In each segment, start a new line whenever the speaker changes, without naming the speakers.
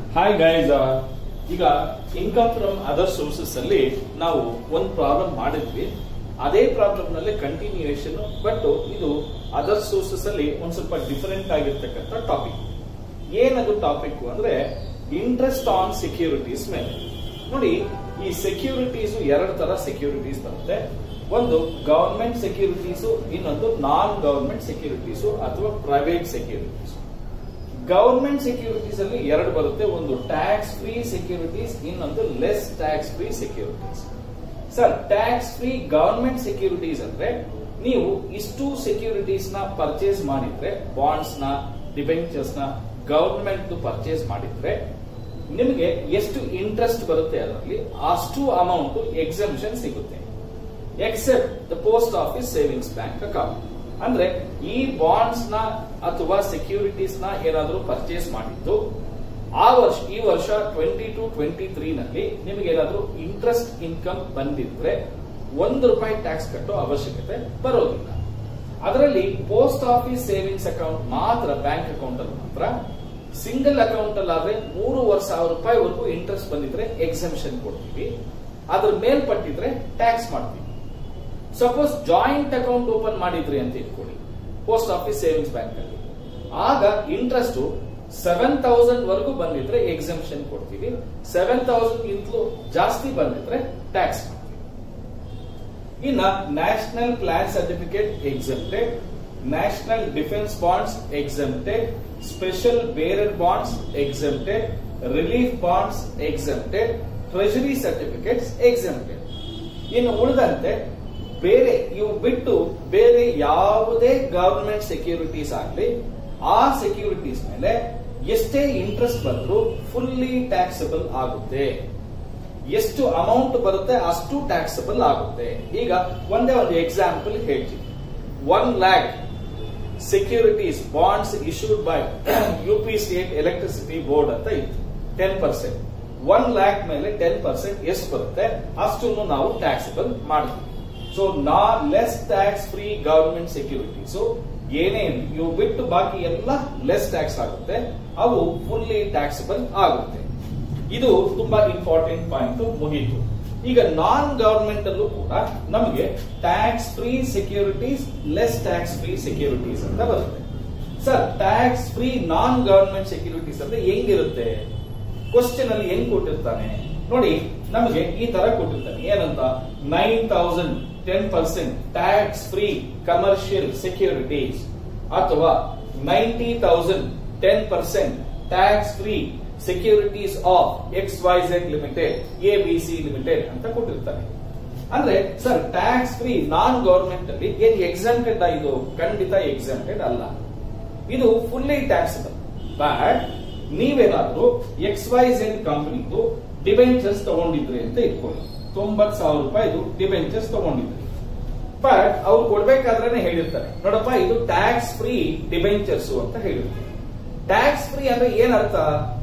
hi guys ಈಗ income from other sources ಅಲ್ಲಿ ನಾವು ಒಂದು ಪ್ರಾಬ್ಲಮ್ ಮಾಡಿದ್ವಿ ಅದೇ ಪ್ರಾಬ್ಲಮ್ ನಲ್ಲಿ ಕಂಟಿನ್ಯೂಯೇಷನ್ ಬಟ್ ಇದು ಅದರ್ ಸೋರ್ಸಸ್ ಅಲ್ಲಿ ಒಂದ್ ಸ್ವಲ್ಪ ಡಿಫರೆಂಟ್ ಆಗಿರ್ತಕ್ಕಂಥ ಟಾಪಿಕ್ ಏನದು ಟಾಪಿಕ್ ಅಂದ್ರೆ ಇಂಟ್ರೆಸ್ಟ್ ಆನ್ ಸೆಕ್ಯೂರಿಟೀಸ್ ಮೇಲೆ ನೋಡಿ ಈ ಸೆಕ್ಯೂರಿಟೀಸ್ ಎರಡು ತರ ಸೆಕ್ಯೂರಿಟೀಸ್ ಬರುತ್ತೆ ಒಂದು ಗವರ್ಮೆಂಟ್ ಸೆಕ್ಯೂರಿಟೀಸ್ ಇನ್ನೊಂದು ನಾನ್ ಗವರ್ಮೆಂಟ್ ಸೆಕ್ಯೂರಿಟೀಸ್ ಅಥವಾ ಪ್ರೈವೇಟ್ ಸೆಕ್ಯೂರಿಟೀಸ್ ಗವರ್ಮೆಂಟ್ ಸೆಕ್ಯೂರಿಟೀಸ್ ಅಲ್ಲಿ ಎರಡು ಬರುತ್ತೆ ಒಂದು ಟ್ಯಾಕ್ಸ್ ಫ್ರೀ ಸೆಕ್ಯೂರಿಟೀಸ್ ಇನ್ನೊಂದು less tax free securities sir tax free government securities ಅಂದ್ರೆ ನೀವು ಇಷ್ಟು ಸೆಕ್ಯೂರಿಟೀಸ್ ನ ಪರ್ಚೇಸ್ ಮಾಡಿದ್ರೆ ಬಾಂಡ್ಸ್ ನ ಡಿಬೆಂಚರ್ಸ್ ನ ಗವರ್ಮೆಂಟ್ ಪರ್ಚೇಸ್ ಮಾಡಿದ್ರೆ ನಿಮಗೆ ಎಷ್ಟು ಇಂಟ್ರೆಸ್ಟ್ ಬರುತ್ತೆ ಅದರಲ್ಲಿ ಅಷ್ಟು ಅಮೌಂಟ್ ಎಕ್ಸಂಪ್ಷನ್ ಸಿಗುತ್ತೆ except the post office savings bank account ಅಂದ್ರೆ ಈ ಬಾಂಡ್ಸ್ ನ ಅಥವಾ ಸೆಕ್ಯೂರಿಟೀಸ್ ನ ಏನಾದರೂ ಪರ್ಚೇಸ್ ಮಾಡಿದ್ದು ಆ ವರ್ಷ ಈ ವರ್ಷ ಟ್ವೆಂಟಿ ಟು ಟ್ವೆಂಟಿ ತ್ರೀ ನಲ್ಲಿ ನಿಮಗೆ ಏನಾದರೂ ಇಂಟ್ರೆಸ್ಟ್ ಇನ್ಕಮ್ ಬಂದಿದ್ರೆ ಒಂದು ರೂಪಾಯಿ ಟ್ಯಾಕ್ಸ್ ಕಟ್ಟೋ ಅವಶ್ಯಕತೆ ಬರೋದಿಲ್ಲ ಅದರಲ್ಲಿ ಪೋಸ್ಟ್ ಆಫೀಸ್ ಸೇವಿಂಗ್ಸ್ ಅಕೌಂಟ್ ಮಾತ್ರ ಬ್ಯಾಂಕ್ ಅಕೌಂಟ್ ಅಲ್ಲಿ ಮಾತ್ರ ಸಿಂಗಲ್ ಅಕೌಂಟ್ ಅಲ್ಲಿ ಆದ್ರೆ ಮೂರುವರೆ ಸಾವಿರ ರೂಪಾಯಿವರೆಗೂ ಇಂಟ್ರೆಸ್ಟ್ ಬಂದಿದ್ರೆ ಎಕ್ಸಂಪ್ಷನ್ ಕೊಡ್ತೀವಿ ಅದ್ರ ಮೇಲ್ಪಟ್ಟಿದ್ರೆ ಟ್ಯಾಕ್ಸ್ ಮಾಡ್ತೀವಿ ಸಪೋಸ್ ಜಾಯಿಂಟ್ ಅಕೌಂಟ್ ಓಪನ್ ಮಾಡಿದ್ರಿ ಅಂತ ಇಟ್ಕೊಳ್ಳಿ ಪೋಸ್ಟ್ ಆಫೀಸ್ ಸೇವಿಂಗ್ಸ್ ಬ್ಯಾಂಕ್ ಅಲ್ಲಿ ಆಗ ಇಂಟ್ರೆಸ್ಟ್ ಸೆವೆನ್ ತೌಸಂಡ್ ವರೆಗೂ ಬಂದಿದ್ರೆ ಎಕ್ಸಂಪ್ಷನ್ ಕೊಡ್ತೀವಿ ಸೆವೆನ್ ತೌಸಂಡ್ ಗಿಂತಲೂ ಜಾಸ್ತಿ ಬಂದಿದ್ರೆ ಟ್ಯಾಕ್ಸ್ ಮಾಡ್ತೀವಿ ಇನ್ನ national plan certificate exempted national defence bonds exempted special bearer bonds exempted relief bonds exempted treasury certificates exempted ಇನ್ನು ಉಳಿದಂತೆ ಬೇರೆ ಇವು ಬಿಟ್ಟು ಬೇರೆ ಯಾವುದೇ ಗವರ್ಮೆಂಟ್ ಸೆಕ್ಯೂರಿಟೀಸ್ ಆಗಲಿ ಆ ಸೆಕ್ಯೂರಿಟೀಸ್ ಮೇಲೆ ಎಷ್ಟೇ ಇಂಟ್ರೆಸ್ಟ್ ಬಂದರೂ ಫುಲ್ಲಿ ಟ್ಯಾಕ್ಸಬಲ್ ಆಗುತ್ತೆ ಎಷ್ಟು ಅಮೌಂಟ್ ಬರುತ್ತೆ ಅಷ್ಟು ಟ್ಯಾಕ್ಸಬಲ್ ಆಗುತ್ತೆ ಈಗ ಒಂದೇ ಒಂದು ಎಕ್ಸಾಂಪಲ್ ಹೇಳ್ತೀನಿ one lakh securities bonds issued by U P state electricity board ಅಂತ ಇತ್ತು ಟೆನ್ ಪರ್ಸೆಂಟ್ ಒನ್ ಲ್ಯಾಕ್ ಮೇಲೆ ಟೆನ್ ಪರ್ಸೆಂಟ್ ಎಷ್ಟು ಬರುತ್ತೆ ಅಷ್ಟನ್ನು ನಾವು ಟ್ಯಾಕ್ಸಬಲ್ ಮಾಡ್ತೀವಿ ಸೊ ನಾ less tax free government securities ಏನೇನು ಇವು ಬಿಟ್ಟು ಬಾಕಿ ಎಲ್ಲ ಲೆಸ್ ಟ್ಯಾಕ್ಸ್ ಆಗುತ್ತೆ ಅವು ಫುಲ್ಲಿ ಟ್ಯಾಕ್ಸಬಲ್ ಆಗುತ್ತೆ ಇದು ತುಂಬಾ ಇಂಪಾರ್ಟೆಂಟ್ ಪಾಯಿಂಟ್ ಮುಗೀತು ಈಗ ನಾನ್ ಗವರ್ಮೆಂಟ್ ಅಲ್ಲೂ ಕೂಡ ನಮಗೆ tax free securities less tax free securities ಅಂತ ಬರುತ್ತೆ sir tax free non government securities ಅಂದ್ರೆ ಹೆಂಗಿರುತ್ತೆ ಕ್ವಶನ್ ಅಲ್ಲಿ ಹೆಂಗ್ ಕೊಟ್ಟಿರ್ತಾನೆ ನೋಡಿ ನಮಗೆ ಈ ತರ ಕೊಟ್ಟಿರ್ತಾನೆ ಏನಂತ nine thousand ten percent tax free commercial securities ಅಥವಾ ninety thousand ten percent tax free securities of X Y Z limited A B C limited ಅಂತ ಕೊಟ್ಟಿರ್ತಾರೆ ಅಂದ್ರೆ sir tax free non government ಅಲ್ಲಿ ಏನ್ ಎಕ್ಸಂಪ್ಟೆಡ್ ಇದು ಖಂಡಿತ ಎಕ್ಸಂಪ್ಟೆಡ್ ಅಲ್ಲ ಇದು ಫುಲ್ಲಿ ಟ್ಯಾಕ್ಸಬಲ್ ಬಟ್ ನೀವೇನಾದ್ರೂ ಎಕ್ಸ್ ವೈ ಝೆಡ್ ಕಂಪನಿದು ಡಿಬೆಂಚರ್ಸ್ ತಗೊಂಡಿದ್ರಿ ಅಂತ ಇಟ್ಕೊಳ್ಳಿ ತೊಂಬತ್ ಸಾವಿರ ರೂಪಾಯಿದು ಡಿಬೆಂಚರ್ಸ್ ತಗೊಂಡಿದ್ರಿ ಬಟ್ ಅವ್ರು ಕೊಡ್ಬೇಕಾದ್ರೆ ಹೇಳಿರ್ತಾರೆ ನೋಡಪ್ಪ ಇದು ಟ್ಯಾಕ್ಸ್ ಫ್ರೀ ಡಿಬೆಂಚರ್ಸ್ ಅಂತ ಹೇಳಿರ್ತಾರೆ ಟ್ಯಾಕ್ಸ್ ಫ್ರೀ ಅಂದ್ರೆ ಏನ್ ಅರ್ಥ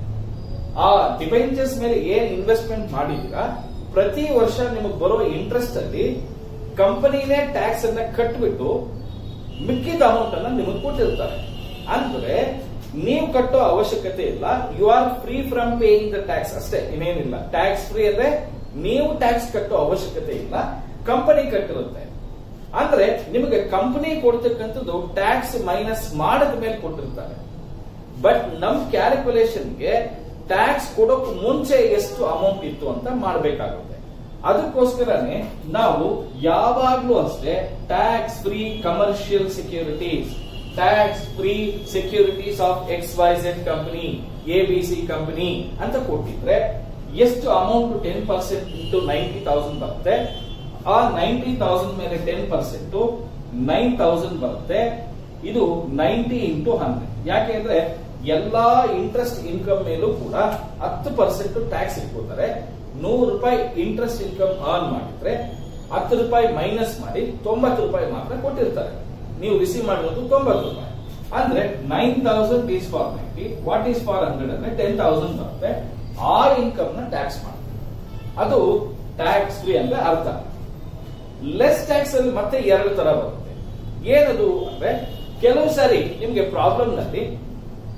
ಆ ಡಿಬೆಂಚರ್ಸ್ ಮೇಲೆ ಏನ್ ಇನ್ವೆಸ್ಟ್ಮೆಂಟ್ ಮಾಡಿದೀರಾ ಪ್ರತಿ ವರ್ಷ ನಿಮಗೆ ಬರೋ ಇಂಟ್ರೆಸ್ಟ್ ಅಲ್ಲಿ ಕಂಪನಿನೇ ಟ್ಯಾಕ್ಸ್ ಅನ್ನ ಕಟ್ಬಿಟ್ಟು ಮಿಕ್ಕಿದ ಅಮೌಂಟ್ ಅನ್ನ ನಿಮಗೆ ಕೊಟ್ಟಿರ್ತಾರೆ ಅಂದ್ರೆ ನೀವು ಕಟ್ಟೋ ಅವಶ್ಯಕತೆ ಇಲ್ಲ you are free from paying the tax ಅಷ್ಟೇ ಇನ್ನೇನಿಲ್ಲ ಟ್ಯಾಕ್ಸ್ ಫ್ರೀ ಅಂದ್ರೆ ನೀವು ಟ್ಯಾಕ್ಸ್ ಕಟ್ಟೋ ಅವಶ್ಯಕತೆ ಇಲ್ಲ ಕಂಪನಿ ಕಟ್ಟಿರುತ್ತೆ ಅಂದ್ರೆ ನಿಮಗೆ ಕಂಪನಿ ಕೊಡ್ತಕ್ಕಂಥದ್ದು ಟ್ಯಾಕ್ಸ್ ಮೈನಸ್ ಮಾಡದ ಮೇಲೆ ಕೊಟ್ಟಿರ್ತಾರೆ ಬಟ್ ನಮ್ ಕ್ಯಾಲ್ಕುಲೇಷನ್ಗೆ ಟ್ಯಾಕ್ಸ್ ಕೊಡೋಕ್ ಮುಂಚೆ ಎಷ್ಟು ಅಮೌಂಟ್ ಇತ್ತು ಅಂತ ಮಾಡಬೇಕಾಗುತ್ತೆ ಅದಕ್ಕೋಸ್ಕರನೇ ನಾವು ಯಾವಾಗ್ಲೂ ಅಷ್ಟೇ tax free commercial securities tax free securities of X Y Z company A B C company ಅಂತ ಕೊಟ್ಟಿದ್ರೆ ಎಷ್ಟು amount ten percent into ninety thousand ಬರುತ್ತೆ ಆ ನೈಂಟಿ ತೌಸಂಡ್ ಮೇಲೆ ಟೆನ್ ಪರ್ಸೆಂಟ್ ನೈನ್ ತೌಸಂಡ್ ಬರುತ್ತೆ ಇದು ನೈಂಟಿ ಇಂಟು ಹಂಡ್ರೆಡ್ ಯಾಕೆ ಅಂದ್ರೆ ಎಲ್ಲಾ ಇಂಟ್ರೆಸ್ಟ್ ಇನ್ಕಮ್ ಮೇಲೂ ಕೂಡ ಹತ್ತು ಪರ್ಸೆಂಟ್ ಟ್ಯಾಕ್ಸ್ ಇಟ್ಕೋತಾರೆ ನೂರು ರೂಪಾಯಿ ಇಂಟ್ರೆಸ್ಟ್ ಇನ್ಕಮ್ ಅರ್ನ್ ಮಾಡಿದ್ರೆ ಹತ್ತು ರೂಪಾಯಿ ಮೈನಸ್ ಮಾಡಿ ತೊಂಬತ್ತು ರೂಪಾಯಿ ಮಾತ್ರ ಕೊಟ್ಟಿರ್ತಾರೆ ನೀವು ರಿಸೀವ್ ಮಾಡಿರೋದು ತೊಂಬತ್ತು ರೂಪಾಯಿ ಅಂದ್ರೆ nine thousand is for ninety what is for hundred ಅಂದ್ರೆ ಟೆನ್ ತೌಸಂಡ್ ಬರುತ್ತೆ ಆ ಇನ್ಕಮ್ ನ ಟ್ಯಾಕ್ಸ್ ಮಾಡ್ತಾರೆ ಅದು ಟ್ಯಾಕ್ಸ್ ಫ್ರೀ ಅಂದ್ರೆ ಅರ್ಥ ಲೆಸ್ ಟ್ಯಾಕ್ಸ್ ಅಲ್ಲಿ ಮತ್ತೆ ಎರಡು ತರ ಬರುತ್ತೆ ಏನದು ಅಂದ್ರೆ ಕೆಲವು ಸಾರಿ ನಿಮ್ಗೆ ಪ್ರಾಬ್ಲಮ್ ನಲ್ಲಿ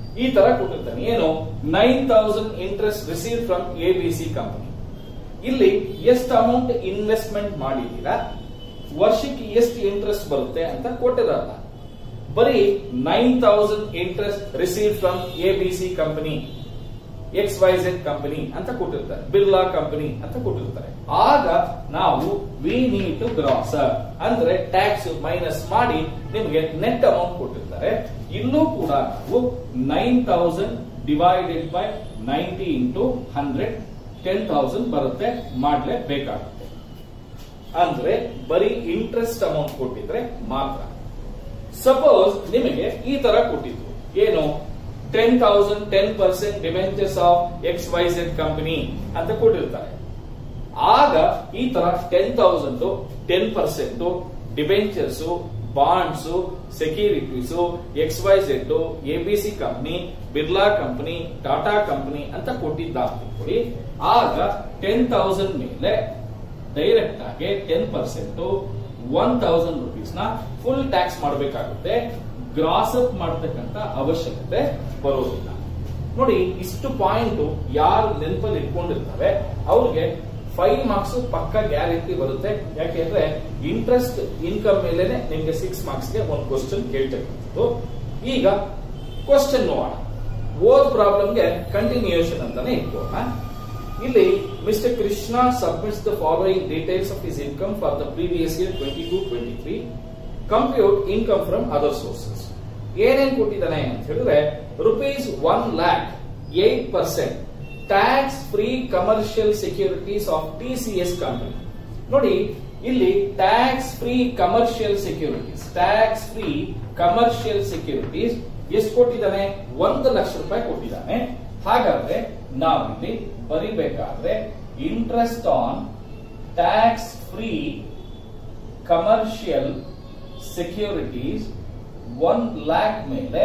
ಈ ತರ ಕೊಟ್ಟಿರ್ತಾನೆ ಏನು nine thousand interest receive from A B C company ಇಲ್ಲಿ ಎಷ್ಟು ಅಮೌಂಟ್ ಇನ್ವೆಸ್ಟ್ಮೆಂಟ್ ಮಾಡಿದ್ದೀರಾ ವರ್ಷಕ್ಕೆ ಎಷ್ಟು ಇಂಟ್ರೆಸ್ಟ್ ಬರುತ್ತೆ ಅಂತ ಕೊಟ್ಟಿರಲ್ಲ ಬರೀ nine thousand interest receive from A B C company X Y Z company ಅಂತ ಕೊಟ್ಟಿರ್ತಾರೆ ಬಿರ್ಲಾ ಕಂಪನಿ ಅಂತ ಕೊಟ್ಟಿರ್ತಾರೆ ಆಗ ನಾವು ವಿ ನೀಡ್ ಟು ಗ್ರಾಸ್ ಅಂದ್ರೆ ಟ್ಯಾಕ್ಸ್ ಮೈನಸ್ ಮಾಡಿ ನಿಮಗೆ ನೆಟ್ ಅಮೌಂಟ್ ಕೊಟ್ಟಿರ್ತಾರೆ ಇಲ್ಲೂ ಕೂಡ ನಾವು nine thousand divided by ninety into hundred ten thousand ಬರುತ್ತೆ ಮಾಡ್ಲೇಬೇಕಾಗುತ್ತೆ ಅಂದ್ರೆ ಬರೀ ಇಂಟ್ರೆಸ್ಟ್ ಅಮೌಂಟ್ ಕೊಟ್ಟಿದ್ರೆ ಮಾತ್ರ ಸಪೋಸ್ ನಿಮಗೆ ಈ ತರ ಕೊಟ್ಟಿದ್ರು ಏನು ten thousand ten percent debentures of X Y Z company ಅಂತ ಕೊಟ್ಟಿರ್ತಾರೆ ಆಗ ಈ ತರ ten thousand ten percent debentures bonds securities X Y Z A B C company Birla company Tata company ಅಂತ ಕೊಟ್ಟಿದ್ದಾಗಿ ಆಗ ಟೆನ್ ತೌಸಂಡ್ ಮೇಲೆ ಡೈರೆಕ್ಟ್ ಆಗಿ ten percent one thousand rupees ನ ಫುಲ್ ಟ್ಯಾಕ್ಸ್ ಮಾಡಬೇಕಾಗುತ್ತೆ ಗ್ರಾಸ್ ಅಪ್ ಮಾಡತಕ್ಕಂತ ಅವಶ್ಯಕತೆ ಬರೋದಿಲ್ಲ ನೋಡಿ ಇಷ್ಟು ಪಾಯಿಂಟ್ ಯಾರು ನೆನಪಲ್ಲಿ ಇಟ್ಕೊಂಡಿರ್ತಾರೆ ಅವ್ರಿಗೆ ಫೈವ್ ಮಾರ್ಕ್ಸ್ ಪಕ್ಕ ಗ್ಯಾರಂಟಿ ಬರುತ್ತೆ ಯಾಕೆಂದ್ರೆ ಇಂಟ್ರೆಸ್ಟ್ ಇನ್ಕಮ್ ಮೇಲೆನೆ ನಿಮ್ಗೆ ಸಿಕ್ಸ್ ಮಾರ್ಕ್ಸ್ ಗೆ ಒಂದು ಕ್ವಶನ್ ಕೇಳ್ತಕ್ಕಂಥದ್ದು ಈಗ ಕ್ವಶನ್ ನೋಡೋಣ ಓದ್ ಪ್ರಾಬ್ಲಮ್ಗೆ ಕಂಟಿನ್ಯೂಯೇಷನ್ ಅಂತಾನೆ ಇಟ್ಕೋಣ ಇಲ್ಲಿ mister Krishna submits the following details of his income for the previous year twenty two twenty three compute income from other sources ಏನೇನ್ ಕೊಟ್ಟಿದ್ದಾನೆ ಅಂತ ಹೇಳಿದ್ರೆ rupees one lakh eight percent tax free commercial securities of T C S company ನೋಡಿ ಇಲ್ಲಿ tax free commercial securities tax free commercial securities ಎಷ್ಟು ಕೊಟ್ಟಿದ್ದಾನೆ ಒಂದು ಲಕ್ಷ ರೂಪಾಯಿ ಕೊಟ್ಟಿದ್ದಾನೆ ಹಾಗಾದ್ರೆ ನಾವಿಲ್ಲಿ ಬರಿಬೇಕಾದ್ರೆ interest on tax free commercial securities one lakh ಮೇಲೆ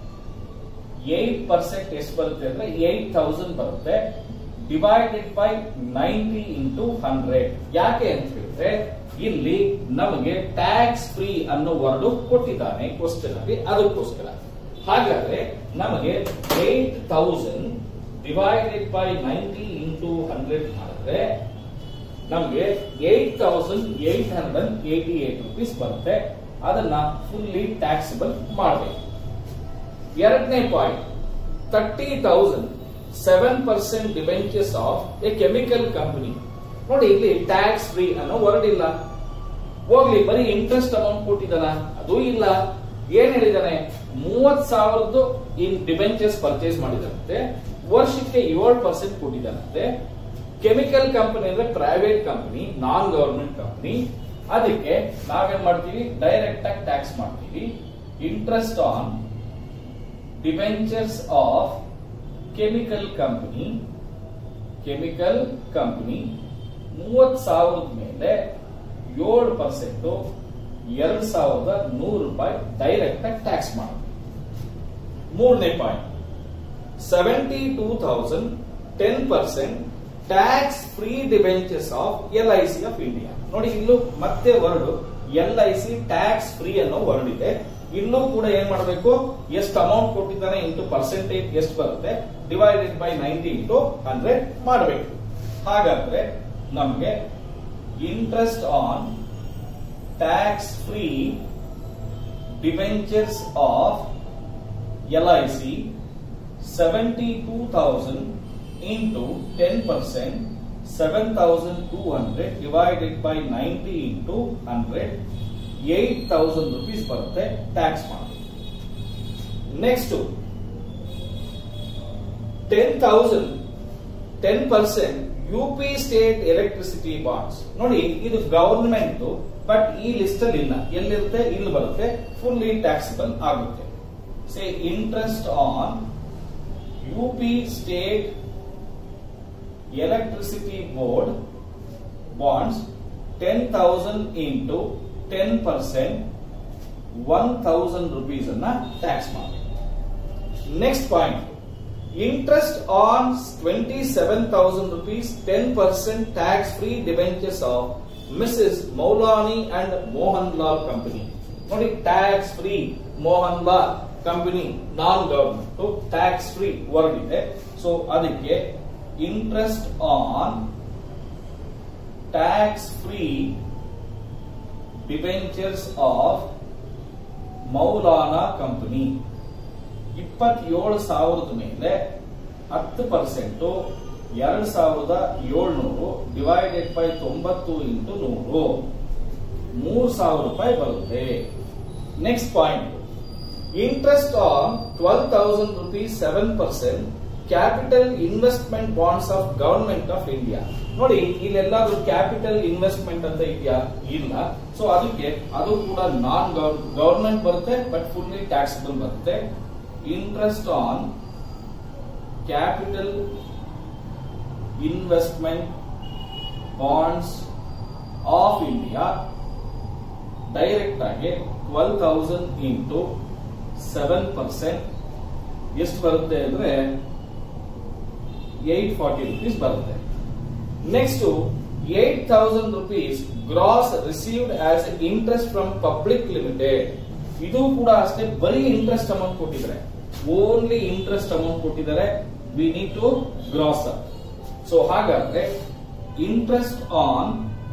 ಏಟ್ ಪರ್ಸೆಂಟ್ ಎಷ್ಟು ಬರುತ್ತೆ ಅಂದ್ರೆ ಏಟ್ ತೌಸಂಡ್ ಬರುತ್ತೆ divided by ninety into hundred ಯಾಕೆ ಅಂತ ಹೇಳಿದ್ರೆ ಇಲ್ಲಿ ನಮಗೆ ಟ್ಯಾಕ್ಸ್ ಫ್ರೀ ಅನ್ನೋ ವರ್ಡ್ ಕೊಟ್ಟಿದ್ದಾನೆ ಕ್ವಶನ್ ಅಲ್ಲಿ ಅದಕ್ಕೋಸ್ಕರ ಹಾಗಾದ್ರೆ ನಮಗೆ eight thousand divided by ninety into hundred ಮಾಡಿದ್ರೆ ನಮಗೆ eight thousand eight hundred eighty eight rupees ಬರುತ್ತೆ ಅದನ್ನ ಫುಲ್ಲಿ ಟ್ಯಾಕ್ಸಿಬಲ್ ಮಾಡಬೇಕು ಎರಡನೇ point thirty thousand seven percent debentures of a chemical company ನೋಡಿ ಇಲ್ಲಿ ಟ್ಯಾಕ್ಸ್ ಫ್ರೀ ಅನ್ನೋ ವರ್ಡ್ ಇಲ್ಲ ಹೋಗ್ಲಿ ಬರೀ ಇಂಟ್ರೆಸ್ಟ್ ಅಮೌಂಟ್ ಕೊಟ್ಟಿದ್ದಾನ ಅದು ಇಲ್ಲ ಏನ್ ಹೇಳಿದಾನೆ ಮೂವತ್ ಸಾವಿರದ್ದು ಇನ್ ಡಿಬೆಂಚರ್ಸ್ ಪರ್ಚೇಸ್ ಮಾಡಿದಂತೆ ವರ್ಷಕ್ಕೆ ಏಳು ಪರ್ಸೆಂಟ್ ಕೊಟ್ಟಿದ್ದಾನಂತೆ ಕೆಮಿಕಲ್ ಕಂಪನಿ ಅಂದ್ರೆ private company non government company ಅದಕ್ಕೆ ನಾವೇನ್ ಮಾಡ್ತೀವಿ ಡೈರೆಕ್ಟ್ ಆಗಿ ಟ್ಯಾಕ್ಸ್ ಮಾಡ್ತೀವಿ interest on debentures of chemical company chemical company ಮೂವತ್ ಸಾವಿರದ ಮೇಲೆ ಏಳು ಪರ್ಸೆಂಟ್ ಎರಡ್ ಸಾವಿರದ ನೂರು ರೂಪಾಯಿ ಡೈರೆಕ್ಟ್ ಆಗಿ ಟ್ಯಾಕ್ಸ್ ಮಾಡೋದು ಮೂರನೇ point seventy two thousand ten percent tax free debentures of L I C of India ನೋಡಿ ಇಲ್ಲೂ ಮತ್ತೆ word L I C tax free ಅನ್ನೋ ವರ್ಡ್ ಇದೆ ಇಲ್ಲೂ ಕೂಡ ಏನ್ ಮಾಡಬೇಕು ಎಷ್ಟು ಅಮೌಂಟ್ ಕೊಟ್ಟಿದ್ದಾನೆ ಇಂಟು ಪರ್ಸೆಂಟೇಜ್ ಎಷ್ಟು ಬರುತ್ತೆ divided by ninety into hundred ಮಾಡಬೇಕು ಹಾಗಾದ್ರೆ ನಮಗೆ interest on tax free debentures of L I C seventy two thousand into ten percent seven thousand two hundred divided by ninety into hundred eight thousand rupees ಬರುತ್ತೆ tax ಮಾಡಿ next ten thousand ten percent U P state electricity bonds ನೋಡಿ ಇದು government but ಈ list ಅಲ್ಲಿ ಇಲ್ಲ ಎಲ್ಲಿರುತ್ತೆ ಇಲ್ಲಿ ಬರುತ್ತೆ ಫುಲ್ಲಿ ಟ್ಯಾಕ್ಸಿಬಲ್ ಆಗುತ್ತೆ say interest on U P state electricity board bonds ten thousand into ten percent one thousand rupees ಅನ್ನ ಟ್ಯಾಕ್ಸ್ ಮಾಡಿ next point interest on twenty seven thousand rupees ten percent tax free debentures of Mrs Maulani and Mohan Lal company ನೋಡಿ tax free Mohan Lal company non government tax free word ಇದೆ so ಅದಕ್ಕೆ interest on tax free debentures of Maulana company ಇಪ್ಪತ್ತೇಳು ಸಾವಿರದ ಮೇಲೆ ಹತ್ತು percent ಎರಡ್ ಸಾವಿರದ ಏಳ್ನೂರು ಡಿವೈಡೆಡ್ ಬೈ ತೊಂಬತ್ತು ಇಂಟು ನೂರು ಮೂರು ಸಾವಿರ ರೂಪಾಯಿ ಬರುತ್ತೆ next point interest on twelve thousand rupees seven percent capital investment bonds of government of India ನೋಡಿ ಇಲ್ಲೆಲ್ಲಾದ್ರೂ ಕ್ಯಾಪಿಟಲ್ ಇನ್ವೆಸ್ಟ್ಮೆಂಟ್ ಅಂತ ಇದೆಯಾ ಇಲ್ಲ ಸೊ ಅದಕ್ಕೆ ಅದು ಕೂಡ ನಾನ್ ಗವರ್ಮೆಂಟ್ ಬರುತ್ತೆ ಬಟ್ ಫುಲ್ಲಿ ಟ್ಯಾಕ್ಸಬಲ್ ಬರುತ್ತೆ interest on capital investment bonds of India direct ಆಗಿ twelve thousand into seven percent ಎಷ್ಟು ಬರುತ್ತೆ ಅಂದ್ರೆ ಏಟ್ ಫಾರ್ಟಿ ರುಪೀಸ್ ಬರುತ್ತೆ next eight thousand rupees gross received as interest from public limited ಇದು ಕೂಡ ಅಷ್ಟೇ ಬರೀ ಇಂಟ್ರೆಸ್ಟ್ ಅಮೌಂಟ್ ಕೊಟ್ಟಿದ್ದಾರೆ ಓನ್ಲಿ ಇಂಟ್ರೆಸ್ಟ್ ಅಮೌಂಟ್ ಕೊಟ್ಟಿದ್ದಾರೆ we need to gross up so ಹಾಗಾದ್ರೆ ಇಂಟ್ರೆಸ್ಟ್ ಆನ್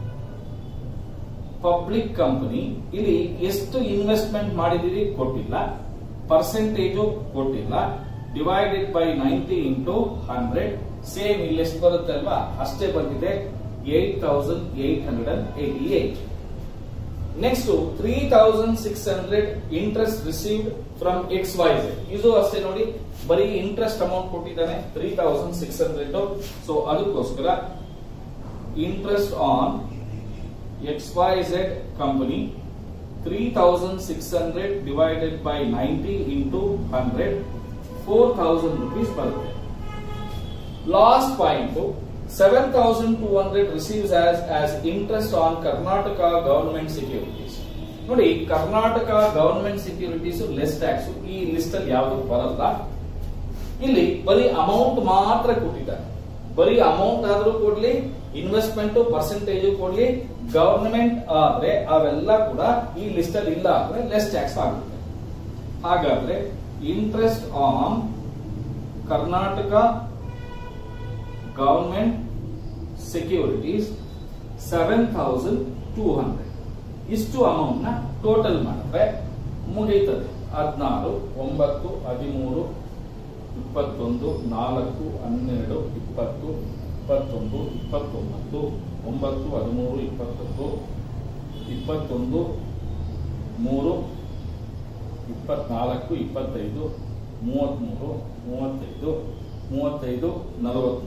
ಪಬ್ಲಿಕ್ ಕಂಪನಿ ಇಲ್ಲಿ ಎಷ್ಟು ಇನ್ವೆಸ್ಟ್ಮೆಂಟ್ ಮಾಡಿದಿರಿ ಕೊಟ್ಟಿಲ್ಲ ಪರ್ಸೆಂಟೇಜು ಕೊಟ್ಟಿಲ್ಲ divided by ninety into hundred same ಇಲ್ಲಿ ಎಷ್ಟು ಬರುತ್ತೆ ಅಲ್ವಾ ಅಷ್ಟೇ ಬಂದಿದೆ eight thousand eight hundred and eighty eight next three thousand six hundred interest received from X Y's ಇದು ಅಷ್ಟೇ ನೋಡಿ ಬರೀ ಇಂಟ್ರೆಸ್ಟ್ ಅಮೌಂಟ್ ಕೊಟ್ಟಿದ್ದಾನೆ three thousand six hundred so ಅದಕ್ಕೋಸ್ಕರ interest on X Y Z company three thousand six hundred divided by ninety into hundred four thousand rupees ಬರುತ್ತೆ last point seven thousand two hundred receives as as interest on Karnataka government securities ನೋಡಿ Karnataka government securities less tax ಈ list ಅಲ್ಲಿ ಯಾವುದು ಬರಲ್ಲ ಇಲ್ಲಿ ಬರೀ amount ಮಾತ್ರ ಕೊಟ್ಟಿದ್ದಾರೆ ಬರೀ ಅಮೌಂಟ್ ಆದ್ರೂ ಕೊಡ್ಲಿ ಇನ್ವೆಸ್ಟ್ಮೆಂಟ್ ಪರ್ಸೆಂಟೇಜ್ ಕೊಡ್ಲಿ ಗವರ್ನಮೆಂಟ್ ಆದ್ರೆ ಅವೆಲ್ಲ ಕೂಡ ಈ ಲಿಸ್ಟ್ ಅಲ್ಲಿ ಇಲ್ಲ ಅಂದ್ರೆ ಲೆಸ್ ಟ್ಯಾಕ್ಸ್ ಆಗುತ್ತೆ ಹಾಗಾದ್ರೆ interest on Karnataka government securities seven thousand two hundred ಇಷ್ಟು ಅಮೌಂಟ್ ನ ಟೋಟಲ್ ಮಾಡಿದ್ರೆ ಮುಗೀತದೆ ಹದಿನಾರು ಒಂಬತ್ತು ಹದಿಮೂರು ಇಪ್ಪತ್ತೊಂದು ನಾಲ್ಕು ಹನ್ನೆರಡು ಇಪ್ಪತ್ತು ಇಪ್ಪತ್ತೊಂದು ಇಪ್ಪತ್ತೊಂಬತ್ತು ಒಂಬತ್ತು ಹದಿಮೂರು ಇಪ್ಪತ್ತೊಂದು ಇಪ್ಪತ್ತೊಂದು ಮೂರು ಇಪ್ಪತ್ನಾಲ್ಕು ಇಪ್ಪತ್ತೈದು ಮೂವತ್ಮೂರು ಮೂವತ್ತೈದು ಮೂವತ್ತೈದು ನಲವತ್ಮೂರು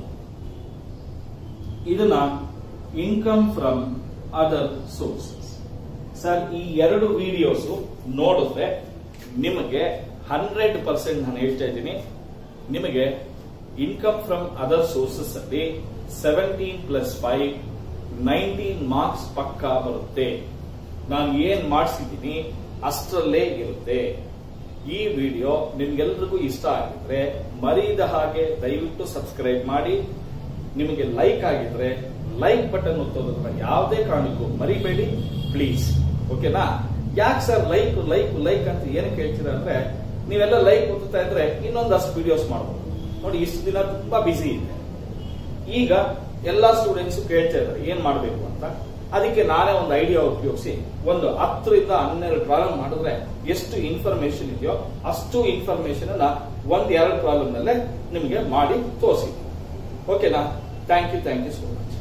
ಇದನ್ನ income from other sources sir ಈ ಎರಡು ವಿಡಿಯೋಸ್ ನೋಡಿದ್ರೆ ನಿಮಗೆ ಹಂಡ್ರೆಡ್ ಪರ್ಸೆಂಟ್ ನಾನು ಹೇಳ್ತಾ ಇದ್ದೀನಿ ನಿಮಗೆ ಇನ್ಕಮ್ ಫ್ರಮ್ ಅದರ್ ಸೋರ್ಸಸ್ ಅಲ್ಲಿ seventeen plus five nineteen marks ಪಕ್ಕಾ ಬರುತ್ತೆ ನಾನು ಏನ್ ಮಾಡಿಸಿದ್ದೀನಿ ಅಷ್ಟರಲ್ಲೇ ಇರುತ್ತೆ ಈ ವಿಡಿಯೋ ನಿಮ್ಗೆಲ್ರಿಗೂ ಇಷ್ಟ ಆಗಿದ್ರೆ ಮರೀದ ಹಾಗೆ ದಯವಿಟ್ಟು ಸಬ್ಸ್ಕ್ರೈಬ್ ಮಾಡಿ ನಿಮಗೆ ಲೈಕ್ ಆಗಿದ್ರೆ ಲೈಕ್ ಬಟನ್ ಒತ್ತೋದನ್ನ ಯಾವುದೇ ಕಾರಣಕ್ಕೂ ಮರಿಬೇಡಿ ಪ್ಲೀಸ್ ಓಕೆನಾ ಯಾಕೆ ಸರ್ ಲೈಕ್ ಲೈಕ್ ಲೈಕ್ ಅಂತ ಏನಕ್ಕೆ ಹೇಳ್ತೀರಾ ಅಂದ್ರೆ ನೀವೆಲ್ಲ ಲೈಕ್ ಒತ್ತುತ್ತಾ ಇದ್ರೆ ಇನ್ನೊಂದಷ್ಟು ವಿಡಿಯೋಸ್ ಮಾಡ್ಬೋದು ನೋಡಿ ಇಷ್ಟು ದಿನ ತುಂಬಾ ಬಿಸಿ ಇದೆ ಈಗ ಎಲ್ಲಾ ಸ್ಟೂಡೆಂಟ್ಸ್ ಕೇಳ್ತಾ ಇದ್ದಾರೆ ಏನ್ ಮಾಡಬೇಕು ಅಂತ ಅದಕ್ಕೆ ನಾನೇ ಒಂದು ಐಡಿಯಾ ಉಪಯೋಗಿಸಿ ಒಂದು ಹತ್ತರಿಂದ ಹನ್ನೆರಡು ಪ್ರಾಬ್ಲಮ್ ಮಾಡಿದ್ರೆ ಎಷ್ಟು ಇನ್ಫಾರ್ಮೇಶನ್ ಇದೆಯೋ ಅಷ್ಟು ಇನ್ಫಾರ್ಮೇಶನ್ ಅನ್ನ ಒಂದ್ ಎರಡು ಪ್ರಾಬ್ಲಮ್ ನಲ್ಲೇ ನಿಮಗೆ ಮಾಡಿ ತೋರಿಸಿ ಓಕೆನಾ thank you thank you so much